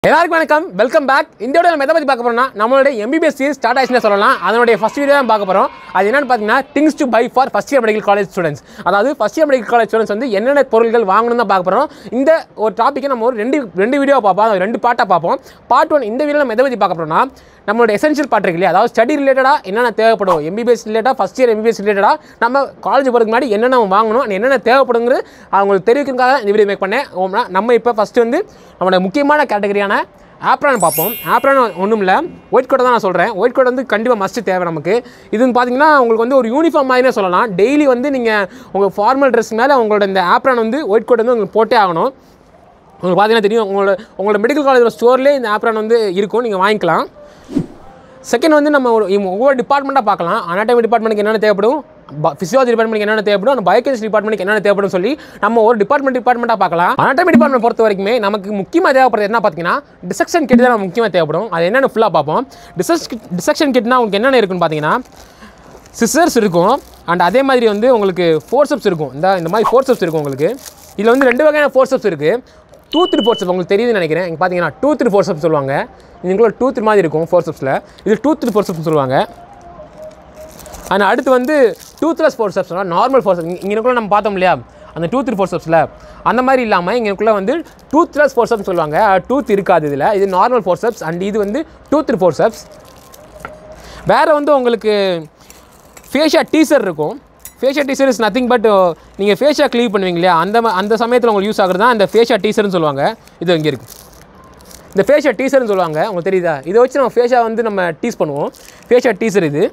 எல்லாருக்கும் வணக்கம் welcome back இந்த வீடியோ நம்ம எதை பற்றி பார்க்க போறோம்னா நம்மளுடைய எம்பிபிஎஸ் சீரிஸ் ஸ்டார்ட் ஆயிடுச்சுன்னு சொல்லலாம் அதனுடைய ஃபஸ்ட் வீடியோ தான் பார்க்க போகிறோம் அது என்னன்னு பார்த்தீங்கன்னா things to buy for first year medical college students அதாவது first year medical college students வந்து என்னென்ன பொருட்கள் வாங்கணும் தான் பார்க்க போகிறோம் இந்த ஒரு டாப்பிக்கை நம்ம ஒரு ரெண்டு ரெண்டு வீடியோ பார்ப்போம் அது ரெண்டு பார்ட்டாக பார்ப்போம் பார்ட் ஒன் இந்த வீடியோ நம்ம எதை பற்றி பார்க்க போகிறோம்னா நம்மளோட எசென்ஷியல் பார்ட் இருக்கு இல்லையா அதாவது ஸ்டடி ரிலேட்டடாக என்னென்ன தேவைப்படும் எம்பிபிஎஸ் ரிலேட்டடாக ஃபஸ்ட் இயர் எம்பிபிஎஸ் ரிலேட்டடாக நம்ம காலேஜ் போகிறதுக்கு முன்னாடி என்னென்ன வாங்கணும் and என்னென்ன தேவைப்படுங்கிறது அவங்களுக்கு தெரிவிக்கிறதுக்காக இந்த வீடியோ மேக் பண்ணேன் ஓம்னா நம்ம இப்போ ஃபஸ்ட்டு வந்து நம்மளோட முக்கியமான கேட்டகரியான ஆப்ரான் பார்ப்போம் ஆப்ரான் ஒன்றும் இல்லை ஒயிட் கோட்டை தான் நான் சொல்கிறேன் ஒயிட் கோட் வந்து கண்டிப்பாக மஸ்ட்டு தேவை நமக்கு இது வந்து பார்த்தீங்கன்னா உங்களுக்கு வந்து ஒரு யூனிஃபார்ம் மாதிரியே சொல்லலாம் டெய்லி வந்து நீங்கள் உங்கள் ஃபார்மல் ட்ரெஸ் மேலே உங்களோட இந்த ஆப்ரான் வந்து ஒயிட் கோட் வந்து உங்களுக்கு போட்டே ஆகணும் உங்களுக்கு பார்த்தீங்கன்னா தெரியும் உங்களோட உங்களோட மெடிக்கல் காலேஜோட ஸ்டோர்லேயே இந்த ஆப்ரான் வந்து இருக்கும் நீங்கள் வாங்கிக்கலாம் செகண்ட் வந்து நம்ம ஒரு இம் ஒவ்வொரு டிபார்ட்மெண்ட்டாக பார்க்கலாம் அனாட்டமி டிபார்ட்மெண்ட்டுக்கு என்னென்ன தேவைப்படும் ஃபிசியாலஜி டிபார்ட்மெண்ட்டுக்கு என்னென்ன தேவைப்படும் அந்த பயோகெமிஸ்ட்ரி டிபார்ட்மெண்ட்டுக்கு என்னென்ன தேவைப்படும் சொல்லி நம்ம ஒரு டிபார்ட்மெண்ட் டிபார்ட்மெண்ட்டாக பார்க்கலாம் அனாட்டமி டிபார்ட்மெண்ட் பொறுத்த வரைக்குமே நமக்கு முக்கியமாக தேவைப்படுறது என்ன பார்த்தீங்கன்னா டிசெக்ஷன் கிட் தான் நமக்கு முக்கியமாக தேவைப்படும் அது என்னென்ன ஃபுல்லாக பார்ப்போம் டிசெக்ஷ் டிசெக்ஷன் கிட்னா உங்களுக்கு என்னென்ன இருக்குன்னு பார்த்தீங்கன்னா சிசர்ஸ் இருக்கும் அண்ட் அதே மாதிரி வந்து உங்களுக்கு ஃபோர்சப்ஸ் இருக்கும் இந்த இந்த மாதிரி ஃபோர்சப்ஸ் இருக்கும் உங்களுக்கு இதில் வந்து ரெண்டு வகையான ஃபோர்சப்ஸ் இருக்குது டூ த்ரீ ஃபோர்சப் உங்களுக்கு தெரியுதுன்னு நினைக்கிறேன் இங்கே பார்த்தீங்கன்னா டூ த்ரீ ஃபோர்சப் சொல்லுவாங்க இதுக்குள்ள டூ த்ரீ மாதிரி இருக்கும் ஃபோர்சப்ஸில் இது டூ த்ரீ ஃபோர்சப்ஸ் சொல்லுவாங்க அண்ட் அடுத்து வந்து டூத்லெஸ் ஃபோர்சப்ஸ் நார்மல் ஃபோர்சப் இங்கேக்குள்ள நம்ம பார்த்தோம் இல்லையா அந்த டூ த்ரீ ஃபோர்சப்ஸில் அந்த மாதிரி இல்லாமல் இங்கேக்குள்ளே வந்து டூத்லெஸ் ஃபோர்சப்ஸ் சொல்லுவாங்க டூத் இருக்காது இதில் இது நார்மல் ஃபோர்சப்ஸ் அண்ட் இது வந்து டூ த்ரீ ஃபோர்சப்ஸ் வேறு வந்து உங்களுக்கு ஃபேஷியா டீசர் இருக்கும் fascia teaser is nothing but நீங்கள் ஃபேஷியா க்ளீவ் பண்ணுவீங்க இல்லையா அந்த ம- அந்த சமயத்தில் உங்களுக்கு யூஸ் ஆகுறது தான் அந்த ஃபேஷியா டீசர்னு சொல்லுவாங்க இது இங்கே இருக்குது இந்த ஃபேஷியா டீசர்னு சொல்லுவாங்க உங்களுக்கு தெரியுதா இதை வச்சு நம்ம ஃபேஷியா வந்து நம்ம டீஸ் பண்ணுவோம் ஃபேஷியா டீசர் இது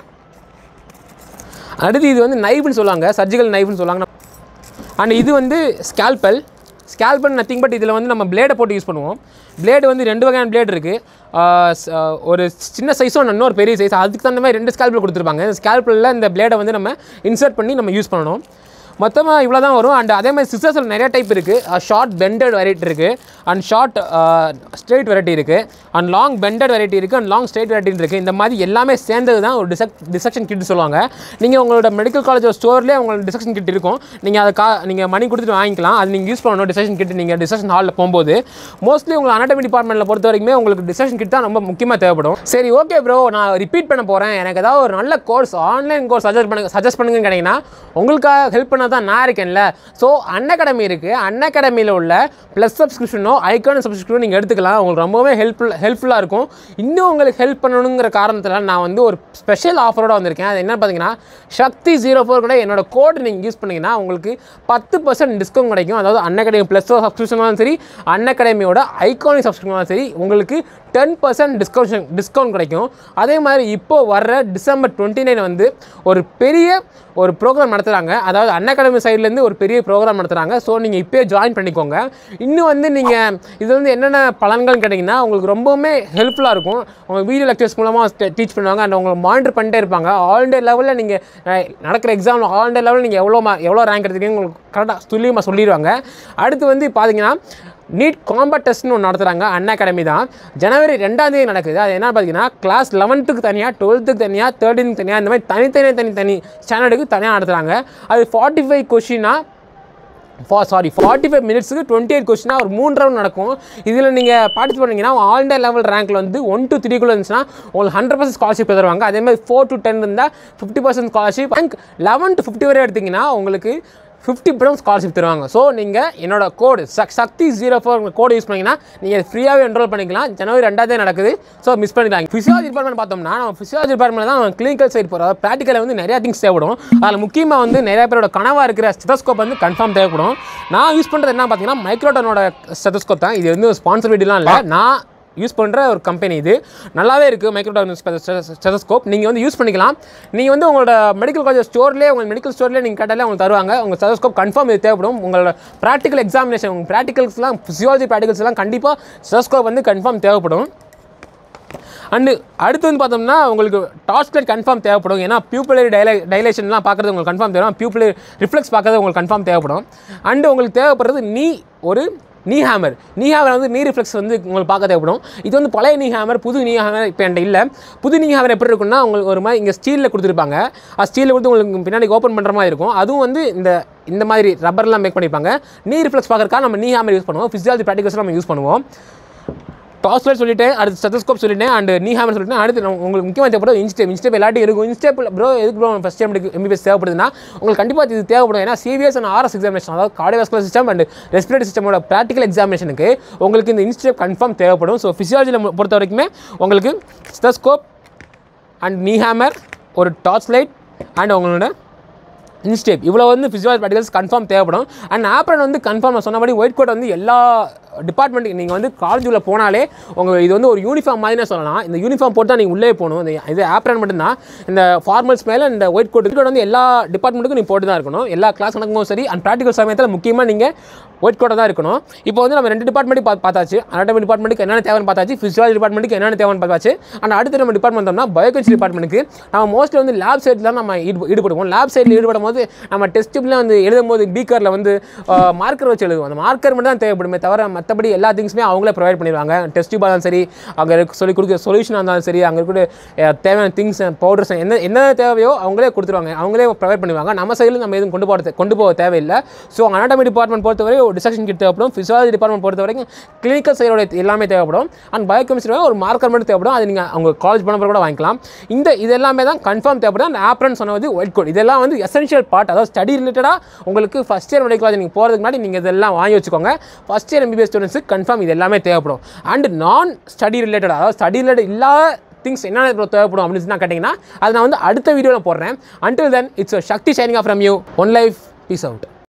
அடுத்து இது வந்து நைஃப்னு சொல்லுவாங்க சர்ஜிக்கல் நைஃப்னு சொல்லுவாங்க அண்ட் இது வந்து ஸ்கேல்பல் ஸ்கேல்பல் நத்திங் பட் இதில் வந்து நம்ம பிளேடை போட்டு யூஸ் பண்ணுவோம் பிளேடு வந்து ரெண்டு வகையான பிளேட் இருக்குது ஒரு சின்ன சைஸும் இன்னொரு பெரிய சைஸ் அதுக்கு தகுந்த மாதிரி ரெண்டு ஸ்கேல்பல் கொடுத்துருப்பாங்க இந்த ஸ்கேல்பலில் இந்த பிளேடை வந்து நம்ம இன்சர்ட் பண்ணி நம்ம யூஸ் பண்ணணும் மொத்தமாக இவ்வளோ தான் வரும் அண்ட் அதே மாதிரி சிசர்ஸில் நிறைய டைப் இருக்குது ஷார்ட் பெண்டட் வெரைட்டி இருக்குது அண்ட் ஷார்ட் ஸ்ட்ரெயிட் வெரைட்டி இருக்குது அண்ட் லாங் பெண்டட் வெரைட்டி இருக்குது அண்ட் லாங் ஸ்ட்ரெயிட் வெரைட்டி இருக்குது இந்த மாதிரி எல்லாமே சேர்ந்தது தான் ஒரு டிசக் டிசெக்ஷன் கிட் சொல்லுவாங்க நீங்கள் உங்களோட மெடிக்கல் காலேஜ் ஸ்டோர்லேயே உங்களோட டிசெக்ஷன் கிட் இருக்கும் நீங்கள் அதை கா நீங்கள் மணி கொடுத்துட்டு வாங்கிக்கலாம் அது நீங்கள் யூஸ் பண்ணணும் டிசெக்ஷன் கிட் நீங்கள் டிசெக்ஷன் ஹாலில் போகும்போது மோஸ்ட்லி உங்கள் அனாட்டமி டிபார்ட்மெண்ட்டில் பொறுத்த வரைக்குமே உங்களுக்கு டிசெக்ஷன் கிட் தான் ரொம்ப முக்கியமாக தேவைப்படும் சரி ஓகே ப்ரோ நான் ரிப்பீட் பண்ண போகிறேன் எனக்கு ஏதாவது ஒரு நல்ல கோர்ஸ் ஆன்லைன் கோர்ஸ் சஜஸ்ட் பண்ணுங்க சஜஸ்ட் பண்ணுங்கன்னு கேட்டிங்கன்னா உங்களுக்காக ஹெல்ப் பண்ண தான் நான் இருக்கேன்ல ஸோ அன் அகாடமி இருக்குது அன் அகாடமியில் உள்ள ப்ளஸ் சப்ஸ்கிரிப்ஷனோ ஐக்கான சப்ஸ்கிரிப்ஷனோ நீங்கள் எடுத்துக்கலாம் உங்களுக்கு ரொம்பவே ஹெல்ப்ஃபுல் ஹெல்ப்ஃபுல்லாக இருக்கும் இன்னும் உங்களுக்கு ஹெல்ப் பண்ணணுங்கிற காரணத்தில் நான் வந்து ஒரு ஸ்பெஷல் ஆஃபரோட வந்திருக்கேன் அது என்ன பார்த்தீங்கன்னா சக்தி ஜீரோ ஃபோர் கூட என்னோட கோட் நீங்கள் யூஸ் பண்ணீங்கன்னா உங்களுக்கு பத்து பர்சன்ட் டிஸ்கவுண்ட் கிடைக்கும் அதாவது அன் அகாடமி ப்ளஸ் சப்ஸ்கிரிப்ஷனாலும் சரி அன் அகாடமியோட ஐகானிக் சப்ஸ்கிரிப்ஷனாலும் சரி உங்களுக்கு டென் பர்சன்ட் டிஸ்கவுண்ட் டிஸ்கவுண்ட் கிடைக்கும் அதே மாதிரி இப்போ வர்ற டிசம்பர் டுவெண்ட்டி நைன் வந்து ஒரு பெரிய ஒரு ப்ரோக்ராம் நடத்துகிறாங்க அதாவது அன் அகாடமி சைட்லேருந்து ஒரு பெரிய ப்ரோக்ராம் நடத்துகிறாங்க ஸோ நீங்கள் இப்போயே ஜாயின் பண்ணிக்கோங்க இன்னும் வந்து நீங்கள் இது வந்து என்னென்ன பலன்கள்னு கேட்டிங்கன்னா உங்களுக்கு ரொம்பவுமே ஹெல்ப்ஃபுல்லாக இருக்கும் உங்கள் வீடியோ லெக்சர்ஸ் மூலமாக டீச் பண்ணுவாங்க அண்ட் உங்களை மானிட்டர் பண்ணிட்டே இருப்பாங்க ஆல் டே லெவலில் நீங்கள் நடக்கிற எக்ஸாமில் ஆல் டே லெவலில் நீங்கள் எவ்வளோ மா- எவ்வளோ ரேங்க் எடுத்துருக்கீங்க உங்களுக்கு கரெக்டாக துல்லியமாக சொல்லிடுவாங்க அடுத்து வந்து பார்த்தீங்கன்னா நீட் காம்பட் டெஸ்ட்னு ஒன்று நடத்துகிறாங்க அண்ணா அகாடமி தான் ஜனவரி ரெண்டாம் தேதி நடக்குது அது என்ன பார்த்தீங்கன்னா கிளாஸ் லெவன்த்துக்கு தனியாக டுவெல்த்துக்கு தனியாக தேர்ட்டீனுக்கு தனியாக இந்த மாதிரி தனித்தனி தனி தனி ஸ்டாண்டர்டுக்கு தனியாக நடத்துகிறாங்க அது ஃபார்ட்டி ஃபைவ் கொஷினாக ஃபா சாரி ஃபார்ட்டி ஃபைவ் மினிட்ஸுக்கு டுவெண்ட்டி எயிட் கொஸ்டினாக ஒரு மூணு ரவுண்ட் நடக்கும் இதில் நீங்கள் பார்ட்டிசிபேட் பண்ணீங்கன்னா ஆல் இண்டியா லெவல் ரேங்க்கில் வந்து ஒன் டு த்ரீக்குள்ளே இருந்துச்சுன்னா உங்களுக்கு ஹண்ட்ரட் பர்சன்ட் ஸ்காலர்ஷிப் தருவாங்க அதே மாதிரி ஃபோர் டு டென் இருந்தால் fifty percent scholarship rank eleven to fifty வரை எடுத்திங்கன்னா உங்களுக்கு ஃபிஃப்டி பர்சன்ட் ஸ்காலர்ஷிப் தருவாங்க ஸோ நீங்கள் என்னோட கோடு சக் Sakthi zero four code use பண்ணிங்கன்னா நீங்கள் ஃப்ரீயாகவே என்ரோல் பண்ணிக்கலாம் ஜனவரி ரெண்டாவது நடக்குது ஸோ மிஸ் பண்ணிக்கலாம் ஃபிசியாலஜி டிபார்ட்மெண்ட் பார்த்தோம்னா நம்ம ஃபிசியாலஜி டிபார்ட்மெண்ட் தான் கிளினிக்கல் சைடு போகிறோம் ப்ராக்டிக்கலில் வந்து நிறையா திங்ஸ் தேவைப்படும் அதில் முக்கியமாக வந்து நிறைய பேரோட கனவாக இருக்கிற ஸ்டெதஸ்கோப் வந்து கன்ஃபார்ம் தேவைப்படும் நான் யூஸ் பண்ணுறது என்ன பார்த்தீங்கன்னா மைக்ரோட்டனோட ஸ்டெதஸ்கோப் தான் இது வந்து ஸ்பான்சர் வீடியோலாம் இல்லை நான் யூஸ் பண்ணுற ஒரு கம்பெனி இது நல்லாவே இருக்குது மைக்ரோடாக் ஸ்டெதஸ்கோப் நீங்கள் வந்து யூஸ் பண்ணிக்கலாம் நீங்கள் வந்து உங்களோட மெடிக்கல் காலேஜ் ஸ்டோர்லேயே உங்கள் மெடிக்கல் ஸ்டோர்லேயே நீங்கள் கேட்டாலே உங்களுக்கு தருவாங்க உங்கள் ஸ்டெதஸ்கோப் கன்ஃபார்ம் இது தேவைப்படும் உங்களோட ப்ராக்டிக்கல் எக்ஸாமினேஷன் உங்கள் ப்ராக்டிகல்ஸ்லாம் ஃபிசியாலஜி ப்ராக்டிகல்ஸ்லாம் கண்டிப்பாக ஸ்டெதஸ்கோப் வந்து கன்ஃபார்ம் தேவைப்படும் அண்டு அடுத்து வந்து பார்த்தோம்னா உங்களுக்கு டார்ச் லைட் கன்ஃபார்ம் தேவைப்படும் ஏன்னா பியூப்புலரி டைலை டைலேஷன்லாம் பார்க்குறது உங்களுக்கு கன்ஃபார்ம் தேவை பியூப்புலரி ரிஃப்ளெக்ஸ் பார்க்கறது உங்களுக்கு கன்ஃபார்ம் தேவைப்படும் அண்டு உங்களுக்கு தேவைப்படுறது நீ ஒரு நீ ஹேமர் நீ ஹேமர் வந்து நீ ரிஃப்ளெக்ஸ் வந்து உங்களுக்கு பார்க்க தேவைப்படும் இது வந்து பழைய நீ ஹேமர் புது நீ ஹேமர் இப்போ என்கிட்ட இல்லை புது நீ ஹேமர் எப்படி இருக்குன்னா உங்களுக்கு ஒரு மாதிரி இங்கே ஸ்டீலில் கொடுத்துருப்பாங்க அது ஸ்டீலில் கொடுத்து உங்களுக்கு பின்னாடி ஓப்பன் பண்ணுற மாதிரி இருக்கும் அதுவும் வந்து இந்த இந்த மாதிரி ரப்பர்லாம் மேக் பண்ணியிருப்பாங்க நீ ரிஃப்ளெக்ஸ் பார்க்கறதுக்காக நம்ம நீ ஹேமர் யூஸ் பண்ணுவோம் ஃபிசியாலஜி ப்ராக்டிகல்ஸ் நம்ம யூஸ் பண்ணுவோம் டாஸ்லர் சொல்லிட்டேன் அடுத்து ஸ்டெத்தஸ்கோப் சொல்லிட்டேன் அண்ட் நீ ஹேமர் சொல்லிட்டேன் அடுத்து நான் உங்களுக்கு முக்கியமாக தேவைப்படும் இன்ஸ்டேப் இன்ஸ்டேப் எல்லாத்தையும் இருக்கும் இன்ஸ்டேப் ப்ரோ எதுக்கு ப்ரோ ஃபஸ்ட் டைம் எம்பிபிஎஸ் தேவைப்படுதுன்னா உங்களுக்கு கண்டிப்பாக இது தேவைப்படும் ஏன்னா சிவிஎஸ் அண்ட் ஆர்எஸ் எக்ஸாமினேஷன் அதாவது கார்டியோவாஸ்குலர் சிஸ்டம் அண்ட் ரெஸ்பிரேட்டரி சிஸ்டமோட ப்ராக்டிகல் எக்ஸாமினேஷனுக்கு உங்களுக்கு இந்த இன்ஸ்டேப் கன்ஃபார்ம் தேவைப்படும் ஸோ ஃபிசியாலஜியில் பொறுத்த வரைக்குமே உங்களுக்கு ஸ்டெஸ்கோப் அண்ட் நீ ஹேமர் ஒரு டார்ச் லைட் அண்ட் உங்களோட இன்ஸ்டேப் இவ்வளோ வந்து ஃபிசியாலஜி ப்ராக்டிகல்ஸ் கன்ஃபார்ம் தேவைப்படும் அண்ட் ஆப்ரன் வந்து கன்ஃபார்ம் நான் சொன்னபடி ஒயிட் கோட் வந்து எல்லா டிபார்ட்மெண்ட்டுக்கு நீங்கள் வந்து காலேஜுள்ள போனாலே உங்கள் இது வந்து ஒரு யூனிஃபார்ம் மாதிரி சொல்லலாம் இந்த யூனிஃபார்ம் போட்டு தான் நீங்கள் உள்ளே போகணும் இந்த இது ஆப்ரன் மட்டும்தான் இந்த ஃபார்மல்ஸ் மேலே இந்த ஒயிட் கோட் கோட் வந்து எல்லா டிபார்ட்மெண்ட்டுக்கும் நீங்கள் போட்டு தான் இருக்கணும் எல்லா கிளாஸ் நடக்கும்போது சரி அண்ட் ப்ராக்டிகல் சமயத்தில் முக்கியமாக நீங்கள் ஒயிட் கோட்டை தான் இருக்கணும் இப்போ வந்து நம்ம ரெண்டு டிபார்ட்மெண்ட் பா பார்த்தாச்சு அனாட்டமி டிபார்ட்மெண்ட்டுக்கு என்னென்ன தேவைன்னு பார்த்தாச்சு ஃபிசியாலஜி டிபார்ட்மெண்ட்டுக்கு என்னென்ன தேவைன்னு பார்த்தாச்சு அண்ட் அடுத்து நம்ம டிபார்ட்மெண்ட் வந்தோம்னா பயோகெமிஸ்ட்ரி டிபார்ட்மெண்ட்டுக்கு நம்ம மோஸ்ட்லி வந்து லேப் சைடில் தான் நம்ம ஈடு ஈடுபடுவோம் லேப் சைடில் ஈடுபடும் போது நம்ம டெஸ்ட் டியூப்ல வந்து எழுதும் போது பீக்கரில் வந்து மார்க்கர் வச்சு எழுதுவோம் அந்த மார்க்கர் மட்டும் தான் தேவைப்படுமே தவிர மற்றபடி எல்லா திங்ஸுமே அவங்களே ப்ரொவைட் பண்ணிடுவாங்க டெஸ்ட் டியூபாக இருந்தாலும் சரி அங்கே இருக்க சொல்லி கொடுக்குற சொல்யூஷனாக இருந்தாலும் சரி அங்கே இருக்கிற அஹ், தேவையான திங்ஸ் பவுடர்ஸ் என்ன என்ன தேவையோ அவங்களே கொடுத்துருவாங்க அவங்களே ப்ரொவைட் பண்ணுவாங்க நம்ம சைடில் நம்ம எதுவும் கொண்டு போகிறது கொண்டு போக தேவையில்லை ஸோ அனாட்டமி டிபார்ட்மெண்ட் பொறுத்தவரை ஒரு டிசக்ஷன் கிட் தேவைப்படும் ஃபிசியாலஜி டிபார்ட்மெண்ட் பொறுத்த வரைக்கும் கிளினிக்கல் சைடோட எல்லாமே தேவைப்படும் அண்ட் பயோகெமிஸ்ட்ரி ஒரு மார்க்கர் மட்டும் தேவைப்படும் அது நீங்கள் அவங்க காலேஜ் பண்ண கூட வாங்கிக்கலாம் இந்த இது எல்லாமே தான் கன்ஃபார்ம் தேவைப்படும் அந்த ஆப்ரன் சொன்னது ஒயிட் கோட் இதெல்லாம் வந்து எசென்ஷியல் பார்ட் அதாவது ஸ்டடி ரிலேட்டடாக உங்களுக்கு ஃபஸ்ட் இயர் மெடிக்கல் காலேஜ் நீங்கள் போகிறதுக்கு முன்னாடி நீங்கள் இதெல்லாம் வாங்கி வச்சுக்கோங்க ஃபஸ்ட் இயர் எம்பிபிஎஸ் ஸ்டூடெண்ட்ஸுக்கு கன்ஃபார்ம் இது எல்லாமே தேவைப்படும் அண்ட் நான் ஸ்டடி ரிலேட்டட் அதாவது ஸ்டடி ரிலேட்டட் இல்லாத திங்ஸ் என்னென்ன இப்போ தேவைப்படும் அப்படின்னு நான் கேட்டிங்கன்னா அதை நான் வந்து அடுத்த வீடியோவில் போடுறேன் until then it's Shakti shining off from you one life peace out